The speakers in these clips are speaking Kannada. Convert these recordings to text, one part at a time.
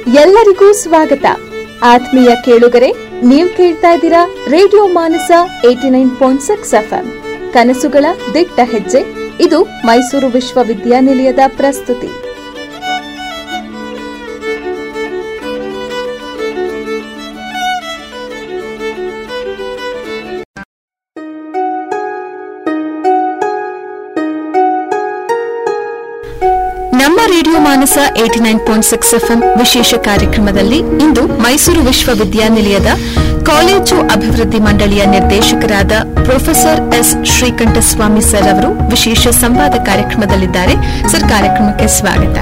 ಎಲ್ಲರಿಗೂ ಸ್ವಾಗತ ಆತ್ಮೀಯ ಕೇಳುಗರೆ ನೀವು ಕೇಳ್ತಾ ಇದ್ದೀರಾ radio Manasa eighty nine point six FM ಕನಸುಗಳ ದಿಟ್ಟ ಹೆಜ್ಜೆ ಇದು ಮೈಸೂರು ವಿಶ್ವವಿದ್ಯಾನಿಲಯದ ಪ್ರಸ್ತುತಿ ನಮ್ಮ radio Manasa eighty nine point six FM ವಿಶೇಷ ಕಾರ್ಯಕ್ರಮದಲ್ಲಿ ಇಂದು ಮೈಸೂರು ವಿಶ್ವವಿದ್ಯಾನಿಲಯದ ಕಾಲೇಜು ಅಭಿವೃದ್ಧಿ ಮಂಡಳಿಯ ನಿರ್ದೇಶಕರಾದ ಪ್ರೊಫೆಸರ್ ಎಸ್ ಶ್ರೀಕಂಠಸ್ವಾಮಿ ಸರ್ ಅವರು ವಿಶೇಷ ಸಂವಾದ ಕಾರ್ಯಕ್ರಮದಲ್ಲಿದ್ದಾರೆ ಸರ್ ಕಾರ್ಯಕ್ರಮಕ್ಕೆ ಸ್ವಾಗತ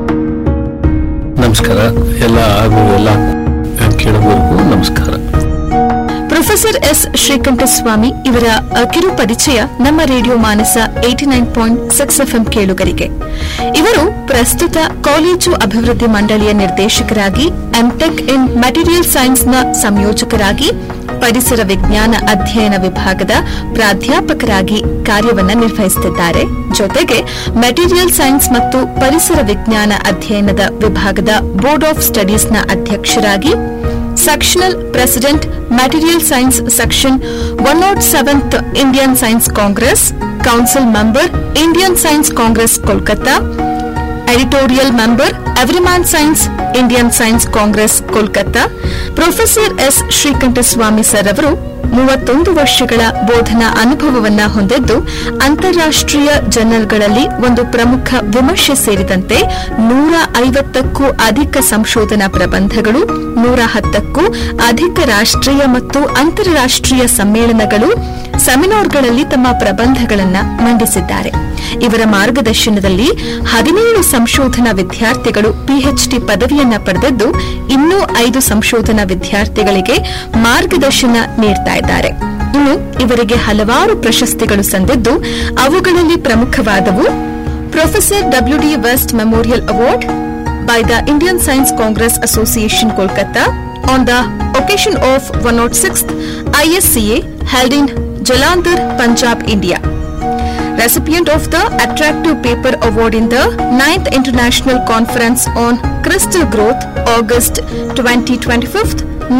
ನಮಸ್ಕಾರ ಎಲ್ಲ ಹಾಗೂ ಎಲ್ಲ ಕೇಳುವವರಿಗೂ ನಮಸ್ಕಾರ ಪ್ರೊಫೆಸರ್ ಎಸ್ ಶ್ರೀಕಂಠಸ್ವಾಮಿ ಇವರ ಅ, ಕಿರು ಪರಿಚಯ ನಮ್ಮ radio Manasa eighty nine point six FM ಕೇಳುಗರಿಗೆ ಇವರು ಪ್ರಸ್ತುತ ಕಾಲೇಜು ಅಭಿವೃದ್ಧಿ ಮಂಡಳಿಯ ನಿರ್ದೇಶಕರಾಗಿ ಎಂಟೆಕ್ ಇನ್ ಮೆಟೀರಿಯಲ್ ಸೈನ್ಸ್ನ ಸಂಯೋಜಕರಾಗಿ ಪರಿಸರ ವಿಜ್ಞಾನ ಅಧ್ಯಯನ ವಿಭಾಗದ ಪ್ರಾಧ್ಯಾಪಕರಾಗಿ ಕಾರ್ಯವನ್ನ ನಿರ್ವಹಿಸುತ್ತಿದ್ದಾರೆ ಜೊತೆಗೆ ಮೆಟೀರಿಯಲ್ ಸೈನ್ಸ್ ಮತ್ತು ಪರಿಸರ ವಿಜ್ಞಾನ ಅಧ್ಯಯನದ ವಿಭಾಗದ ಬೋರ್ಡ್ ಆಫ್ ಸ್ಟಡೀಸ್ನ ಅಧ್ಯಕ್ಷರಾಗಿ sectional president material science section one nought seventh Indian science congress council member Indian science congress Kolkata editorial member everyman science Indian science congress Kolkata professor S Srikanthaswamy sir ಅವರು ಮೂವತ್ತೊಂದು ವರ್ಷಗಳ ಬೋಧನಾ ಅನುಭವವನ್ನ ಹೊಂದಿದ್ದು ಅಂತಾರಾಷ್ಟೀಯ ಜರ್ನಲ್ಗಳಲ್ಲಿ ಒಂದು ಪ್ರಮುಖ ವಿಮರ್ಶೆ ಸೇರಿದಂತೆ ನೂರ ಐವತ್ತಕ್ಕೂ ಅಧಿಕ ಸಂಶೋಧನಾ ಪ್ರಬಂಧಗಳು ನೂರ ಹತ್ತಕ್ಕೂ ಅಧಿಕ ರಾಷ್ಟ್ರೀಯ ಮತ್ತು ಅಂತಾರಾಷ್ಟೀಯ ಸಮ್ಮೇಳನಗಳು ಸೆಮಿನಾರ್ಗಳಲ್ಲಿ ತಮ್ಮ ಪ್ರಬಂಧಗಳನ್ನು ಮಂಡಿಸಿದ್ದಾರೆ ಇವರ ಮಾರ್ಗದರ್ಶನದಲ್ಲಿ ಹದಿನೇಳು ಸಂಶೋಧನಾ ವಿದ್ಯಾರ್ಥಿಗಳು ಪಿಎಚ್ಡಿ ಪದವಿಯನ್ನ ಪಡೆದಿದ್ದು ಇನ್ನೂ ಐದು ಸಂಶೋಧನಾ ವಿದ್ಯಾರ್ಥಿಗಳಿಗೆ ಮಾರ್ಗದರ್ಶನ ನೀಡ್ತಾ ಇದ್ದಾರೆ ಇನ್ನು ಇವರಿಗೆ ಹಲವಾರು ಪ್ರಶಸ್ತಿಗಳು ಸಂದಿದ್ದು ಅವುಗಳಲ್ಲಿ ಪ್ರಮುಖವಾದವು professor W D West memorial award by the Indian Science Congress Association Kolkata on the occasion of 106th ISCA held in Jalandhar, Punjab, India. Recipient of the Attractive Paper Award in the 9th International Conference on Crystal Growth, August 2025,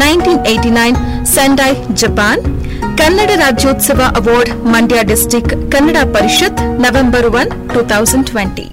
1989, Sendai, Japan. Kannada Rajyotsava award Mandya district Kannada Parishat November one two thousand twenty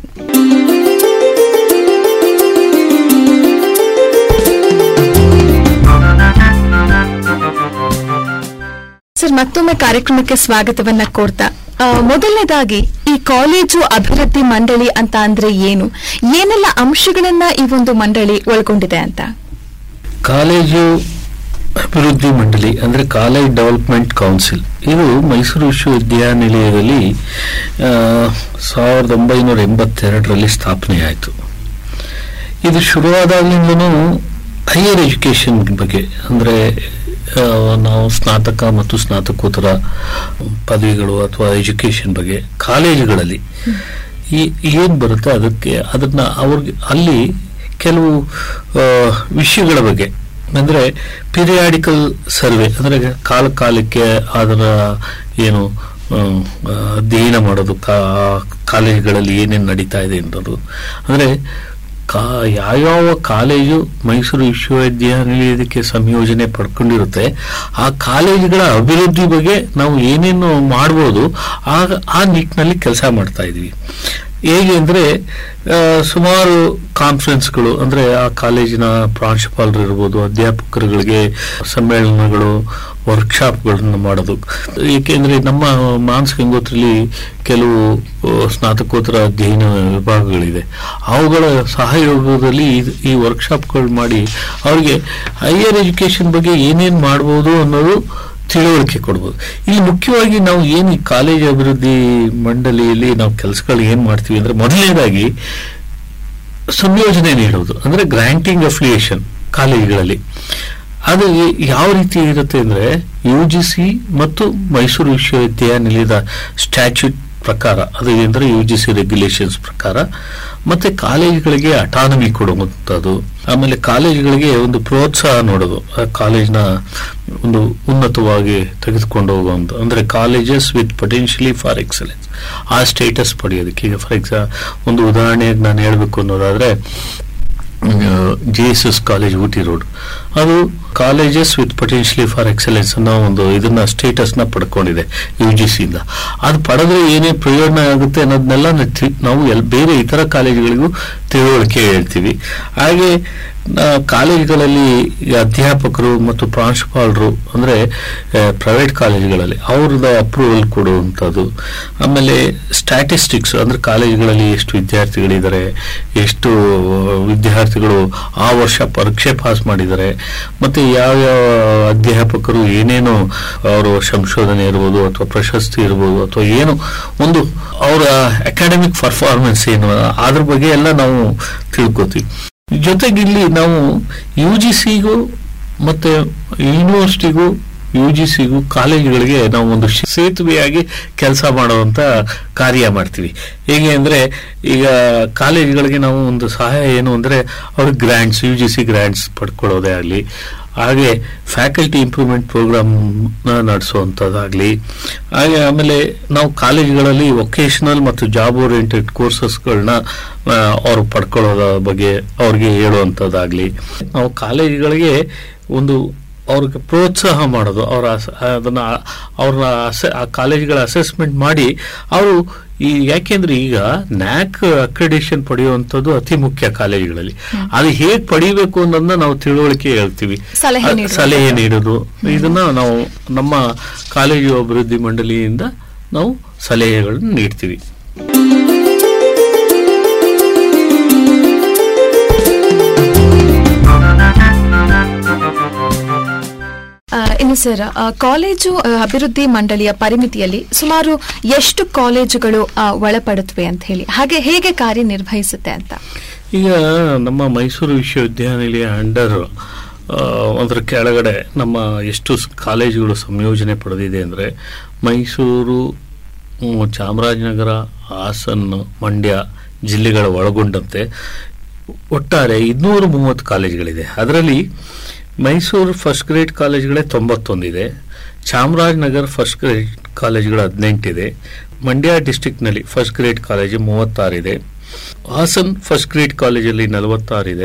sir ಮತ್ತೊಮ್ಮೆ ಕಾರ್ಯಕ್ರಮಕ್ಕೆ ಸ್ವಾಗತವನ್ನ ಕೋರ್ತಾ ಆ, ಮೊದಲನೇದಾಗಿ ಈ ಕಾಲೇಜು ಅಭಿವೃದ್ಧಿ ಮಂಡಳಿ ಅಂತ ಅಂದ್ರೆ ಏನು ಏನೆಲ್ಲ ಅಂಶಗಳನ್ನ ಈ ಒಂದು ಮಂಡಳಿ ಒಳಗೊಂಡಿದೆ ಅಂತ ಕಾಲೇಜು ಅಭಿವೃದ್ಧಿ ಮಂಡಳಿ ಅಂದ್ರೆ ಕಾಲೇಜ್ ಡೆವಲಪ್ಮೆಂಟ್ ಕೌನ್ಸಿಲ್ ಇದು ಮೈಸೂರು ವಿಶ್ವವಿದ್ಯಾನಿಲಯದಲ್ಲಿ ಆ, ಸಾವಿರದ ಒಂಬೈನೂರ ಎಂಬತ್ತೆರಡರಲ್ಲಿ ಸ್ಥಾಪನೆಯಾಯಿತು ಇದು ಶುರುವಾದಾಗಲಿಂದನೂ ಹೈಯರ್ ಎಜುಕೇಶನ್ ಬಗ್ಗೆ ಅಂದ್ರೆ ಆ, ನಾವು ಸ್ನಾತಕ ಮತ್ತು ಸ್ನಾತಕೋತ್ತರ ಪದವಿಗಳು ಅಥವಾ ಎಜುಕೇಶನ್ ಬಗ್ಗೆ ಕಾಲೇಜುಗಳಲ್ಲಿ ಈ ಏನ್ ಬರುತ್ತೆ ಅದಕ್ಕೆ ಅದನ್ನ ಅವ್ರಿಗೆ ಅಲ್ಲಿ ಕೆಲವು ಆ, ವಿಷಯಗಳ ಬಗ್ಗೆ ಅಂದ್ರೆ ಪಿರಿಯಾಡಿಕಲ್ ಸರ್ವೆ ಅಂದ್ರೆ ಕಾಲ ಕಾಲಕ್ಕೆ ಅದರ ಏನು ಆ, ಅಧ್ಯಯನ ಮಾಡೋದು ಕಾ- ಕಾಲೇಜುಗಳಲ್ಲಿ ಏನೇನು ನಡೀತಾ ಇದೆ ಅನ್ನೋದು ಅಂದ್ರೆ ಕಾ ಯಾವ್ಯಾವ ಕಾಲೇಜು ಮೈಸೂರು ವಿಶ್ವವಿದ್ಯಾನಿಲಯದಕ್ಕೆ ಸಂಯೋಜನೆ ಪಡ್ಕೊಂಡಿರುತ್ತೆ ಆ ಕಾಲೇಜುಗಳ ಅಭಿವೃದ್ಧಿ ಬಗ್ಗೆ ನಾವು ಏನೇನು ಮಾಡ್ಬೋದು ಆ ಆ ನಿಟ್ಟಿನಲ್ಲಿ ಕೆಲಸ ಮಾಡ್ತಾ ಇದ್ವಿ ಹೇಗೆ ಅಂದ್ರೆ ಆ, ಸುಮಾರು ಕಾನ್ಫರೆನ್ಸ್ಗಳು ಅಂದ್ರೆ ಆ ಕಾಲೇಜಿನ ಪ್ರಾಂಶುಪಾಲರು ಇರ್ಬೋದು ಅಧ್ಯಾಪಕರುಗಳಿಗೆ ಸಮ್ಮೇಳನಗಳು ವರ್ಕ್ಶಾಪ್ಗಳನ್ನು ಮಾಡೋದು ಏಕೆಂದ್ರೆ ನಮ್ಮ ಮಾನಸ ಗಂಗೋತ್ರಿಲಿ ಕೆಲವು ಆ, ಸ್ನಾತಕೋತ್ತರ ಅಧ್ಯಯನ ವಿಭಾಗಗಳಿದೆ ಅವುಗಳ ಸಹಯೋಗದಲ್ಲಿ ಈ- ಈ ವರ್ಕ್ಶಾಪ್ಗಳು ಮಾಡಿ ಅವರಿಗೆ ಹೈಯರ್ ಎಜುಕೇಶನ್ ಬಗ್ಗೆ ಏನೇನು ಮಾಡ್ಬೋದು ಅನ್ನೋದು ತಿಳುವಳಿಕೆ ಕೊಡ್ಬೋದು ಇಲ್ಲಿ ಮುಖ್ಯವಾಗಿ ನಾವು ಏನು ಈ ಕಾಲೇಜ್ ಅಭಿವೃದ್ಧಿ ಮಂಡಳಿಯಲ್ಲಿ ನಾವು ಕೆಲಸಗಳು ಏನ್ ಮಾಡ್ತೀವಿ ಅಂದ್ರೆ ಮೊದಲನೇದಾಗಿ ಸಂಯೋಜನೆ ನೀಡೋದು ಅಂದ್ರೆ ಗ್ರಾಂಟಿಂಗ್ ಅಫಿಲಿಯೇಷನ್ ಕಾಲೇಜುಗಳಲ್ಲಿ ಅದು ಯಾವ ರೀತಿ ಇರುತ್ತೆ ಅಂದ್ರೆ ಯು ಜಿ ಸಿ ಮತ್ತು ಮೈಸೂರು ವಿಶ್ವವಿದ್ಯಾನಿಲಯದ ಸ್ಟ್ಯಾಚ್ಯೂಟ್ ಪ್ರಕಾರ ಅದು ಅಂದ್ರೆ ಯು ಜಿ ಸಿ ರೆಗ್ಯುಲೇಷನ್ಸ್ ಪ್ರಕಾರ ಮತ್ತೆ ಕಾಲೇಜುಗಳಿಗೆ ಅಟಾನಮಿ ಕೊಡುವಂಥದ್ದು ಆಮೇಲೆ ಕಾಲೇಜುಗಳಿಗೆ ಒಂದು ಪ್ರೋತ್ಸಾಹ ನೋಡೋದು ಆ ಕಾಲೇಜ್ನ ಒಂದು ಉನ್ನತವಾಗಿ ತೆಗೆದುಕೊಂಡು ಹೋಗುವಂತ ಅಂದ್ರೆ colleges with potentially for excellence ಆ ಸ್ಟೇಟಸ್ ಪಡೆಯೋದಕ್ಕೆ ಈಗ ಫಾರ್ ಎಕ್ಸಾ ಒಂದು ಉದಾಹರಣೆಗೆ ನಾನು ಹೇಳಬೇಕು ಅನ್ನೋದಾದ್ರೆ J S S college Ooty road ಅದು colleges with potentially for excellence ಅನ್ನೋ ಒಂದು ಇದನ್ನ ಸ್ಟೇಟಸ್ ನ ಪಡ್ಕೊಂಡಿದೆ ಯು ಜಿ ಸಿಯಿಂದ ಅದು ಪಡೆದ್ರೆ ಏನೇ ಪ್ರಯೋಜನ ಆಗುತ್ತೆ ಅನ್ನೋದನ್ನೆಲ್ಲ ನ- ತಿ- ನಾವು ಎಲ್ ಬೇರೆ ಇತರ ಕಾಲೇಜುಗಳಿಗೂ ತಿಳುವಳಿಕೆ ಹೇಳ್ತೀವಿ ಹಾಗೆ ಆ, ಕಾಲೇಜುಗಳಲ್ಲಿ ಈ ಅಧ್ಯಾಪಕರು ಮತ್ತು ಪ್ರಾಂಶುಪಾಲರು ಅಂದ್ರೆ ಪ್ರೈವೇಟ್ ಕಾಲೇಜುಗಳಲ್ಲಿ ಅವ್ರದ್ದು ಅಪ್ರೂವಲ್ ಕೊಡುವಂಥದ್ದು ಆಮೇಲೆ ಸ್ಟ್ಯಾಟಿಸ್ಟಿಕ್ಸ್ ಅಂದ್ರೆ ಕಾಲೇಜುಗಳಲ್ಲಿ ಎಷ್ಟು ವಿದ್ಯಾರ್ಥಿಗಳಿದ್ದಾರೆ ಎಷ್ಟು ವಿದ್ಯಾರ್ಥಿಗಳು ಆ ವರ್ಷ ಪರೀಕ್ಷೆ ಪಾಸ್ ಮಾಡಿದ್ದಾರೆ ಮತ್ತೆ ಯಾವ್ಯಾವ ಅಧ್ಯಾಪಕರು ಏನೇನು ಅವರು ಸಂಶೋಧನೆ ಇರ್ಬೋದು ಅಥವಾ ಪ್ರಶಸ್ತಿ ಇರ್ಬೋದು ಅಥವಾ ಏನು ಒಂದು ಅವರ ಅಕಾಡೆಮಿಕ್ ಪರ್ಫಾರ್ಮೆನ್ಸ್ ಏನು ಅದ್ರ ಬಗ್ಗೆ ಎಲ್ಲ ನಾವು ತಿಳ್ಕೊತೀವಿ ಜೊತೆಗೆ ಇಲ್ಲಿ ನಾವು ಯು ಜಿ ಸಿಗೂ ಮತ್ತೆ ಯೂನಿವರ್ಸಿಟಿಗೂ ಯು ಜಿ ಸಿಗೂ ಕಾಲೇಜುಗಳಿಗೆ ನಾವು ಒಂದು ಶ್- ಸೇತುವೆಯಾಗಿ ಕೆಲಸ ಮಾಡುವಂತ ಕಾರ್ಯ ಮಾಡ್ತೀವಿ ಹೇಗೆ ಅಂದ್ರೆ ಈಗ ಕಾಲೇಜುಗಳಿಗೆ ನಾವು ಒಂದು ಸಹಾಯ ಏನು ಅಂದ್ರೆ ಅವ್ರಿಗೆ grants U G C grants ಪಡ್ಕೊಳ್ಳೋದೇ ಆಗಲಿ ಹಾಗೆ ಫ್ಯಾಕಲ್ಟಿ ಇಂಪ್ರೂವ್ಮೆಂಟ್ ಪ್ರೋಗ್ರಾಮ್ ನಡೆಸುವಂಥದ್ದಾಗಲಿ ಹಾಗೆ ಆಮೇಲೆ ನಾವು ಕಾಲೇಜುಗಳಲ್ಲಿ ವೊಕೇಶನಲ್ ಮತ್ತು ಜಾಬ್ ಓರಿಯೆಂಟೆಡ್ ಕೋರ್ಸಸ್ಗಳನ್ನ ಅವ್ರು ಪಡ್ಕೊಳ್ಳೋದ ಬಗ್ಗೆ ಅವ್ರಿಗೆ ಹೇಳುವಂಥದ್ದಾಗಲಿ ನಾವು ಕಾಲೇಜುಗಳಿಗೆ ಒಂದು ಅವ್ರಿಗೆ ಪ್ರೋತ್ಸಾಹ ಮಾಡೋದು ಅವರ ಅದನ್ನ ಅವ್ರನ್ನ ಅಸೆ- ಆ ಕಾಲೇಜುಗಳ ಅಸೆಸ್ಮೆಂಟ್ ಮಾಡಿ ಅವರು ಈ ಯಾಕೆಂದ್ರೆ ಈಗ ನ್ಯಾಕ್ ಅಕ್ರೆಡಿಷನ್ ಪಡೆಯುವಂಥದ್ದು ಅತಿ ಮುಖ್ಯ ಕಾಲೇಜುಗಳಲ್ಲಿ ಅದು ಹೇಗೆ ಪಡಿಬೇಕು ಅನ್ನೋದನ್ನ ನಾವು ತಿಳುವಳಿಕೆ ಹೇಳ್ತೀವಿ ಸಲಹೆ ಅದ್- ನೀಡೋದು. ಸಲಹೆ ನೀಡೋದು ಇದನ್ನ ನಾವು ನಮ್ಮ ಕಾಲೇಜು ಅಭಿವೃದ್ಧಿ ಮಂಡಳಿಯಿಂದ ನಾವು ಸಲಹೆಗಳನ್ನು ನೀಡ್ತೀವಿ ಆ, ಇನ್ನು ಸರ್ ಆ, ಕಾಲೇಜು ಆ, ಅಭಿವೃದ್ಧಿ ಮಂಡಳಿಯ ಪರಿಮಿತಿಯಲ್ಲಿ ಸುಮಾರು ಎಷ್ಟು ಕಾಲೇಜುಗಳು ಆ, ಒಳಪಡುತ್ತವೆ ಅಂತ ಹೇಳಿ ಹಾಗೆ ಹೇಗೆ ಕಾರ್ಯನಿರ್ವಹಿಸುತ್ತೆ ಅಂತ ಈಗ ನಮ್ಮ ಮೈಸೂರು ವಿಶ್ವವಿದ್ಯಾನಿಲಯ ಅಂಡರ್ ಅದರ ಕೆಳಗಡೆ ನಮ್ಮ ಎಷ್ಟು ಸ್- ಕಾಲೇಜುಗಳು ಸಂಯೋಜನೆ ಪಡೆದಿದೆ ಅಂದರೆ ಮೈಸೂರು ಹ್ಮ್, ಚಾಮರಾಜನಗರ ಹಾಸನ ಮಂಡ್ಯ ಜಿಲ್ಲೆಗಳ ಒಳಗೊಂಡಂತೆ ಒಟ್ಟಾರೆ ಇನ್ನೂರ ಮೂವತ್ತು ಕಾಲೇಜುಗಳಿದೆ ಅದರಲ್ಲಿ ಮೈಸೂರು ಫಸ್ಟ್ ಗ್ರೇಡ್ ಕಾಲೇಜುಗಳೇ ತೊಂಬತ್ತೊಂದಿದೆ ಚಾಮರಾಜನಗರ ಫಸ್ಟ್ ಗ್ರೇಡ್ ಕಾಲೇಜುಗಳು ಹದಿನೆಂಟಿದೆ ಮಂಡ್ಯ ಡಿಸ್ಟಿಕ್ನಲ್ಲಿ ಫಸ್ಟ್ ಗ್ರೇಡ್ ಕಾಲೇಜು ಮೂವತ್ತಾರಿದೆ ಹಾಸನ್ ಫಸ್ಟ್ ಗ್ರೇಡ್ ಕಾಲೇಜಲ್ಲಿ ನಲವತ್ತಾರಿದೆ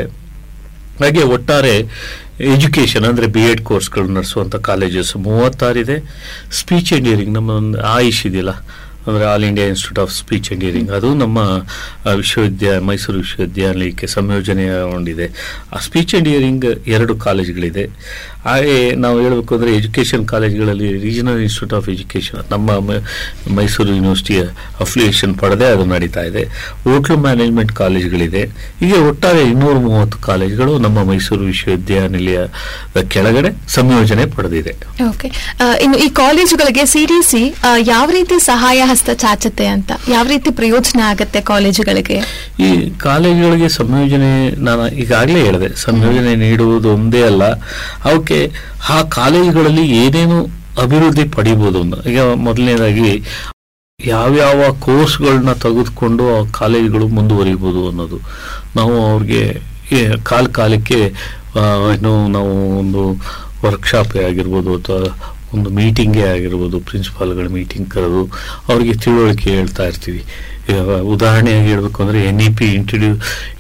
ಹಾಗೆ ಒಟ್ಟಾರೆ ಎಜುಕೇಶನ್ ಅಂದ್ರೆ ಬಿ ಎಡ್ ಕೋರ್ಸ್ಗಳು ನಡೆಸುವಂತ ಕಾಲೇಜಸ್ ಮೂವತ್ತಾರಿದೆ ಸ್ಪೀಚ್ ಎಂಜಿನಿಯರಿಂಗ್ ನಮ್ಮ ಒಂದು ಆಯುಷ್ ಇದೆಯಲ್ಲ ಅಂದ್ರೆ all India institute of speech engineering ಅದು ನಮ್ಮ ಆ, ವಿಶ್ವವಿದ್ಯಾಲಯ ಮೈಸೂರು ವಿಶ್ವವಿದ್ಯಾಲಯಕ್ಕೆ ಸಂಯೋಜನೆಗೊಂಡಿದೆ ಆ ಸ್ಪೀಚ್ ಎಂಜಿನಿಯರಿಂಗ್ ಎರಡು ಕಾಲೇಜುಗಳಿದೆ ಹಾಗೆ ನಾವು ಹೇಳಬೇಕು ಅಂದ್ರೆ ಎಜುಕೇಶನ್ ಕಾಲೇಜುಗಳಲ್ಲಿ ರೀಜನಲ್ ಇನ್ಸ್ಟಿಟ್ಯೂಟ್ ಆಫ್ ಎಜುಕೇಶನ್ ನಮ್ಮ ಮ- ಮೈಸೂರು ಯೂನಿವರ್ಸಿಟಿಯ ಅಫಿಲಿಯೇಷನ್ ಪಡೆದೇ ಅದು ನಡೀತಾ ಇದೆ ಹೋಟ್ಲು ಮ್ಯಾನೇಜ್ಮೆಂಟ್ ಕಾಲೇಜುಗಳಿದೆ ಹೀಗೆ ಒಟ್ಟಾರೆ ಇನ್ನೂರ ಮೂವತ್ತು ಕಾಲೇಜುಗಳು ನಮ್ಮ ಮೈಸೂರು ವಿಶ್ವವಿದ್ಯಾನಿಲಯದ ಕೆಳಗಡೆ ಸಂಯೋಜನೆ ಪಡೆದಿದೆ ಓಕೆ ಇನ್ನು ಈ ಕಾಲೇಜುಗಳಿಗೆ ಸಿಡಿಸಿ ಯಾವ ರೀತಿ ಸಹಾಯ ಹಸ್ತ ಚಾಚುತ್ತೆ ಅಂತ ಯಾವ ರೀತಿ ಪ್ರಯೋಜನ ಆಗತ್ತೆ ಕಾಲೇಜುಗಳಿಗೆ ಈ ಕಾಲೇಜುಗಳಿಗೆ ಸಂಯೋಜನೆ ನಾನು ಈಗಾಗಲೇ ಹೇಳಿದೆ ಸಂಯೋಜನೆ ನೀಡುವುದು ಒಂದೇ ಅಲ್ಲ ಅವಕ್ಕೆ ಆ ಕಾಲೇಜುಗಳಲ್ಲಿ ಏನೇನು ಅಭಿವೃದ್ಧಿ ಪಡಿಬೋದು ಅಂತ ಈಗ ಮೊದಲನೇದಾಗಿ ಯಾವ್ಯಾವ ಕೋರ್ಸ್ಗಳನ್ನ ತೆಗೆದುಕೊಂಡು ಆ ಕಾಲೇಜುಗಳು ಮುಂದುವರಿಬೋದು ಅನ್ನೋದು ನಾವು ಅವ್ರಿಗೆ ಈ ಕಾಲ ಕಾಲಕ್ಕೆ ಆ, ಏನು ನಾವು ಒಂದು ವರ್ಕ್ಶಾಪೇ ಆಗಿರ್ಬೋದು ಅಥವಾ ಒಂದು ಮೀಟಿಂಗೇ ಆಗಿರ್ಬೋದು ಪ್ರಿನ್ಸಿಪಾಲ್ಗಳ ಮೀಟಿಂಗ್ ಕರೆದು ಅವರಿಗೆ ತಿಳುವಳಿಕೆ ಹೇಳ್ತಾ ಇರ್ತೀವಿ ಈಗ ಉದಾಹರಣೆಯಾಗಿ ಹೇಳ್ಬೇಕು ಅಂದ್ರೆ ಎನ್ ಇ ಪಿ ಇಂಟ್ರಡ್ಯೂ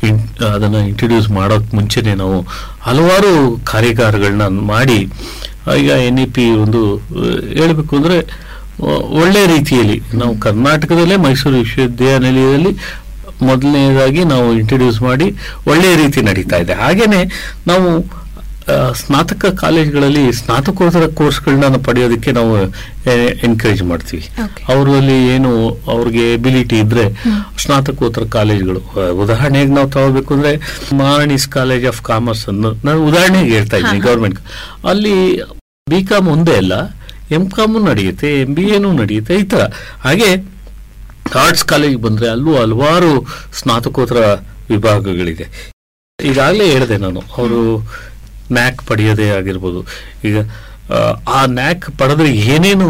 ಅದನ್ನ ಇಂಟ್ರಡ್ಯೂಸ್ ಮಾಡೋಕ್ ಮುಂಚೆನೆ ನಾವು ಹಲವಾರು ಕಾರ್ಯಗಾರಗಳನ್ನ ಮಾಡಿ ಈಗ ಎನ್ ಇ ಪಿ ಒಂದು ಆ, ಹೇಳ್ಬೇಕು ಅಂದ್ರೆ ಒ- ಒಳ್ಳೆ ರೀತಿಯಲ್ಲಿ ನಾವು ಕರ್ನಾಟಕದಲ್ಲೇ ಮೈಸೂರು ವಿಶ್ವವಿದ್ಯಾನಿಲಯದಲ್ಲಿ ಮೊದಲನೇದಾಗಿ ನಾವು ಇಂಟ್ರಡ್ಯೂಸ್ ಮಾಡಿ ಒಳ್ಳೆಯ ರೀತಿ ನಡೀತಾ ಇದೆ ಹಾಗೇನೆ ನಾವು ಆ, ಸ್ನಾತಕ ಕಾಲೇಜುಗಳಲ್ಲಿ ಸ್ನಾತಕೋತ್ತರ ಕೋರ್ಸ್ಗಳನ್ನ ಪಡೆಯೋದಕ್ಕೆ ನಾವು ಎನ್ಕರೇಜ್ ಮಾಡ್ತೀವಿ Okay. ಅವರಲ್ಲಿ ಏನು ಅವ್ರಿಗೆ ಎಬಿಲಿಟಿ ಇದ್ರೆ ಸ್ನಾತಕೋತ್ತರ ಕಾಲೇಜುಗಳು ಆ, ಉದಾಹರಣೆಗೆ ನಾವು ತಗೋಬೇಕು ಅಂದ್ರೆ ಮಾರ್ನಿಸ್ ಕಾಲೇಜ್ ಆಫ್ ಕಾಮರ್ಸ್ ಅನ್ನು ನಾನು ಉದಾಹರಣೆಗೆ ಹೇಳ್ತಾ ಇದ್ದೀನಿ ಗೌರ್ಮೆಂಟ್ ಅಲ್ಲಿ ಬಿ ಕಾಮ್ ಒಂದೇ ಅಲ್ಲ ಎಂ ಕಾಮು ನಡೆಯುತ್ತೆ ಎಂ ಬಿ ಎನೂ ನಡೆಯುತ್ತೆ ಈ ತರ ಹಾಗೆ ಆರ್ಟ್ಸ್ ಕಾಲೇಜ್ ಬಂದ್ರೆ ಅಲ್ಲೂ ಹಲವಾರು ಸ್ನಾತಕೋತ್ತರ ವಿಭಾಗಗಳಿದೆ ಈಗಾಗಲೇ ಹೇಳಿದೆ ನಾನು ಅವರು ನ್ಯಾಕ್ ಪಡೆಯೋದೇ ಆಗಿರ್ಬೋದು ಈಗ ಆ, ಆ ನ್ಯಾಕ್ ಪಡೆದ್ರೆ ಏನೇನು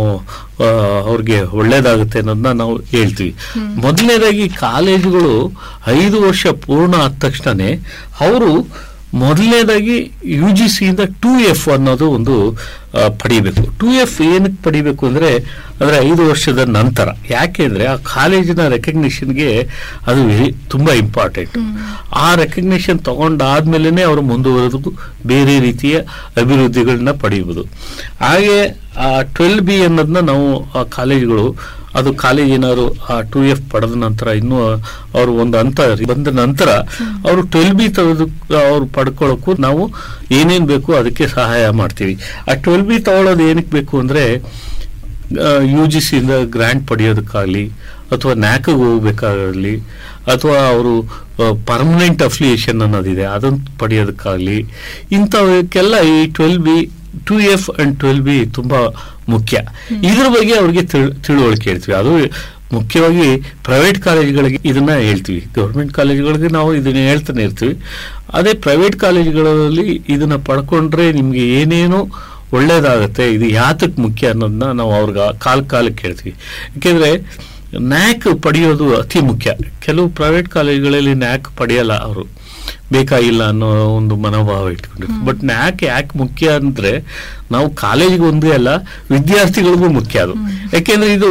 ಆ, ಅವ್ರಿಗೆ ಒಳ್ಳೇದಾಗುತ್ತೆ ಅನ್ನೋದನ್ನ ನಾವು ಹೇಳ್ತೀವಿ ಮೊದಲನೇದಾಗಿ ಕಾಲೇಜುಗಳು ಐದು ವರ್ಷ ಪೂರ್ಣ ಆದ ತಕ್ಷಣನೇ ಅವರು ಮೊದಲನೇದಾಗಿ ಯು ಜಿ ಸಿಯಿಂದ ಟೂ ಎಫ್ ಅನ್ನೋದು ಒಂದು ಆ, ಪಡಿಬೇಕು ಟೂ ಎಫ್ ಏನಕ್ಕೆ ಪಡಿಬೇಕು ಅಂದ್ರೆ ಅಂದ್ರೆ ಐದು ವರ್ಷದ ನಂತರ ಯಾಕೆ ಅಂದ್ರೆ ಆ ಕಾಲೇಜಿನ ರೆಕಗ್ನಿಷನ್ಗೆ ಅದು ವೆರಿ- ತುಂಬಾ ಇಂಪಾರ್ಟೆಂಟ್ ಆ ರೆಕಗ್ನಿಷನ್ ತಗೊಂಡಾದ್ಮೇಲೆ ಅವರು ಮುಂದುವರೆದು ಬೇರೆ ರೀತಿಯ ಅಭಿವೃದ್ಧಿಗಳನ್ನ ಪಡೆಯುವುದು ಹಾಗೆ ಆ ಟ್ವೆಲ್ ಬಿ ಅನ್ನೋದನ್ನ ನಾವು ಆ ಕಾಲೇಜುಗಳು ಅದು ಕಾಲೇಜ್ ಏನಾದ್ರು ಆ ಟೂ ಎಫ್ ಪಡೆದ ನಂತರ ಇನ್ನೂ ಅವರು ಒಂದು ಹಂತ ಬಂದ ನಂತರ ಅವರು ಟ್ವೆಲ್ ಬಿ ತೆಗೆದು ಅವ್ರು ಪಡ್ಕೊಳ್ಳೋಕ್ಕೂ ನಾವು ಏನೇನ್ ಬೇಕು ಅದಕ್ಕೆ ಸಹಾಯ ಮಾಡ್ತೀವಿ ಆ ಟ್ವೆಲ್ ಬಿ ತಗೊಳ್ಳೋದು ಏನಕ್ಕೆ ಬೇಕು ಅಂದ್ರೆ ಯು ಜಿ ಸಿಯಿಂದ ಗ್ರ್ಯಾಂಟ್ ಪಡೆಯೋದಕ್ಕಾಗಲಿ ಅಥವಾ ನ್ಯಾಕ್ಗೆ ಹೋಗ್ಬೇಕಾಗಲಿ ಅಥವಾ ಅವರು ಪರ್ಮನೆಂಟ್ ಅಫಿಲಿಯೇಷನ್ ಅನ್ನೋದಿದೆ ಅದನ್ನು ಪಡೆಯೋದಕ್ಕಾಗಲಿ ಇಂಥವಕ್ಕೆಲ್ಲ ಈ twelve B two F and twelve B ತುಂಬಾ ಮುಖ್ಯ ಇದ್ರ ಬಗ್ಗೆ ಅವ್ರಿಗೆ ತಿಳ್- ತಿಳುವಳಿಕೆ ಹೇಳ್ತೀವಿ ಅದು ಮುಖ್ಯವಾಗಿ ಪ್ರೈವೇಟ್ ಕಾಲೇಜುಗಳಿಗೆ ಇದನ್ನ ಹೇಳ್ತೀವಿ ಗೌರ್ಮೆಂಟ್ ಕಾಲೇಜುಗಳಿಗೆ ನಾವು ಇದನ್ನ ಹೇಳ್ತಾನೆ ಇರ್ತೀವಿ ಅದೇ ಪ್ರೈವೇಟ್ ಕಾಲೇಜುಗಳಲ್ಲಿ ಇದನ್ನ ಪಡ್ಕೊಂಡ್ರೆ ನಿಮ್ಗೆ ಏನೇನು ಒಳ್ಳೇದಾಗತ್ತೆ ಇದು ಯಾತಕ್ಕೆ ಮುಖ್ಯ ಅನ್ನೋದನ್ನ ನಾವು ಅವ್ರಿಗೆ ಕಾಲ ಕಾಲಕ್ಕೆ ಹೇಳ್ತೀವಿ ಯಾಕೆಂದ್ರೆ ನ್ಯಾಕ್ ಪಡೆಯೋದು ಅತಿ ಮುಖ್ಯ ಕೆಲವು ಪ್ರೈವೇಟ್ ಕಾಲೇಜುಗಳಲ್ಲಿ ನ್ಯಾಕ್ ಪಡೆಯಲ್ಲ ಅವರು ಬೇಕಾಗಿಲ್ಲ ಅನ್ನೋ ಒಂದು ಮನೋಭಾವ ಇಟ್ಕೊಂಡಿರ್ತಾರೆ ಬಟ್ ನ್ಯಾಕ್ ಯಾಕೆ ಮುಖ್ಯ ಅಂದ್ರೆ ನಾವು ಕಾಲೇಜಿಗೆ ಒಂದೇ ಅಲ್ಲ ವಿದ್ಯಾರ್ಥಿಗಳಿಗೂ ಮುಖ್ಯ ಅದು ಯಾಕೆಂದ್ರೆ ಇದು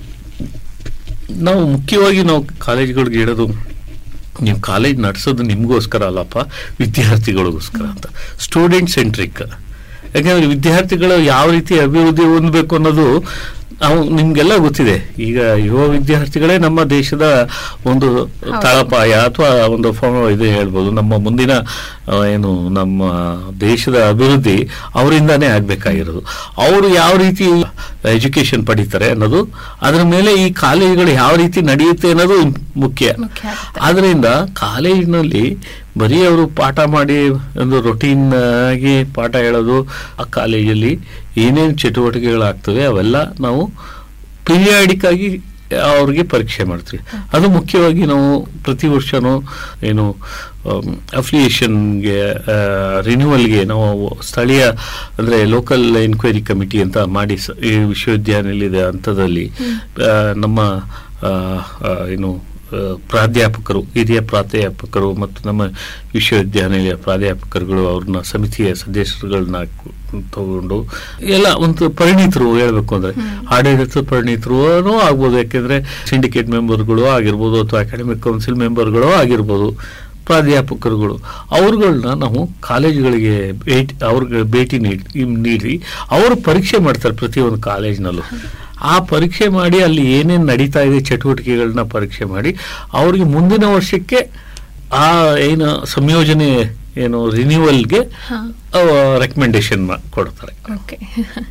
ನಾವು ಮುಖ್ಯವಾಗಿ ನಾವು ಕಾಲೇಜುಗಳಿಗೆ ಹೇಳೋದು ನೀವು ಕಾಲೇಜ್ ನಡೆಸೋದು ನಿಮಗೋಸ್ಕರ ಅಲ್ಲಪ್ಪ ವಿದ್ಯಾರ್ಥಿಗಳಿಗೋಸ್ಕರ ಅಂತ ಸ್ಟೂಡೆಂಟ್ ಸೆಂಟ್ರಿಕ್ ಯಾಕಂದ್ರೆ ವಿದ್ಯಾರ್ಥಿಗಳು ಯಾವ ರೀತಿ ಅಭಿವೃದ್ಧಿ ಹೊಂದಬೇಕು ಅನ್ನೋದು ನಾವು ನಿಮ್ಗೆಲ್ಲ ಗೊತ್ತಿದೆ ಈಗ ಯುವ ವಿದ್ಯಾರ್ಥಿಗಳೇ ನಮ್ಮ ದೇಶದ ಒಂದು ತಳಪಾಯ ಅಥವಾ ಒಂದು ಫ- ಇದು ಹೇಳ್ಬೋದು ನಮ್ಮ ಮುಂದಿನ ಆ, ಏನು ನಮ್ಮ ದೇಶದ ಅಭಿವೃದ್ಧಿ ಅವರಿಂದಾನೇ ಆಗ್ಬೇಕಾಗಿರೋದು ಅವರು ಯಾವ ರೀತಿ ಎಜುಕೇಶನ್ ಪಡಿತಾರೆ ಅನ್ನೋದು ಅದರ ಮೇಲೆ ಈ ಕಾಲೇಜುಗಳು ಯಾವ ರೀತಿ ನಡೆಯುತ್ತೆ ಅನ್ನೋದು ಮುಖ್ಯ ಮುಖ್ಯ ಆಗುತ್ತೆ. ಆದ್ರಿಂದ ಕಾಲೇಜಿನಲ್ಲಿ ಬರೀ ಅವರು ಪಾಠ ಮಾಡಿ ಒಂದು ರೊಟೀನ್ ಆಗಿ ಪಾಠ ಹೇಳೋದು ಆ ಕಾಲೇಜಲ್ಲಿ ಏನೇನು ಚಟುವಟಿಕೆಗಳಾಗ್ತವೆ ಅವೆಲ್ಲ ನಾವು ಪೀರಿಯಾಡಿಕ್ ಆಗಿ ಅವ್ರಿಗೆ ಪರೀಕ್ಷೆ ಮಾಡ್ತೀವಿ ಅದು ಮುಖ್ಯವಾಗಿ ನಾವು ಪ್ರತಿ ವರ್ಷನೂ ಏನು ಅಫಿಲಿಯೇಷನ್ಗೆ ರಿನ್ಯೂವಲ್ಗೆ ನಾವು ಸ್ಥಳೀಯ ಅಂದ್ರೆ ಲೋಕಲ್ ಎನ್ಕ್ವೈರಿ ಕಮಿಟಿ ಅಂತ ಮಾಡಿ ಸ- ಈ ವಿಶ್ವವಿದ್ಯಾನಿಲಯದ ಹಂತದಲ್ಲಿ ಆ, ನಮ್ಮ ಆ, ಆ, ಏನು ಆ, ಪ್ರಾಧ್ಯಾಪಕರು ಹಿರಿಯ ಪ್ರಾಧ್ಯಾಪಕರು ಮತ್ತು ನಮ್ಮ ವಿಶ್ವವಿದ್ಯಾನಿಲಯ ಪ್ರಾಧ್ಯಾಪಕರುಗಳು ಅವ್ರನ್ನ ಸಮಿತಿಯ ಸದಸ್ಯರುಗಳನ್ನ ತಗೊಂಡು ಎಲ್ಲ ಒಂದು ಪರಿಣಿತರು ಹೇಳ್ಬೇಕು ಅಂದ್ರೆ ಆಡಳಿತ ಪರಿಣಿತರು ಆಗ್ಬೋದು ಯಾಕೆಂದ್ರೆ ಸಿಂಡಿಕೇಟ್ ಮೆಂಬರ್ಗಳು ಆಗಿರ್ಬೋದು ಅಥವಾ ಅಕಾಡೆಮಿಕ್ ಕೌನ್ಸಿಲ್ ಮೆಂಬರ್ಗಳು ಆಗಿರ್ಬೋದು ಪ್ರಾಧ್ಯಾಪಕರುಗಳು ಅವ್ರುಗಳನ್ನ ನಾವು ಕಾಲೇಜುಗಳಿಗೆ ಭೇಟಿ ಅವ್ರಿಗೆ ಭೇಟಿ ನೀಡಿ ನೀಡಿ ಅವರು ಪರೀಕ್ಷೆ ಮಾಡ್ತಾರೆ ಪ್ರತಿಯೊಂದು ಕಾಲೇಜಿನಲ್ಲೂ ಆ ಪರೀಕ್ಷೆ ಮಾಡಿ ಅಲ್ಲಿ ಏನೇನು ನಡೀತಾ ಇದೆ ಚಟುವಟಿಕೆಗಳನ್ನ ಪರೀಕ್ಷೆ ಮಾಡಿ ಅವ್ರಿಗೆ ಮುಂದಿನ ವರ್ಷಕ್ಕೆ ಆ ಏನು ಸಂಯೋಜನೆ ಏನು ರಿನ್ಯೂವಲ್ಗೆ ಹಾ ರೆಕಮೆಂಡೇಶನ್ ಕೊಡ್ತಾರೆ ಓಕೆ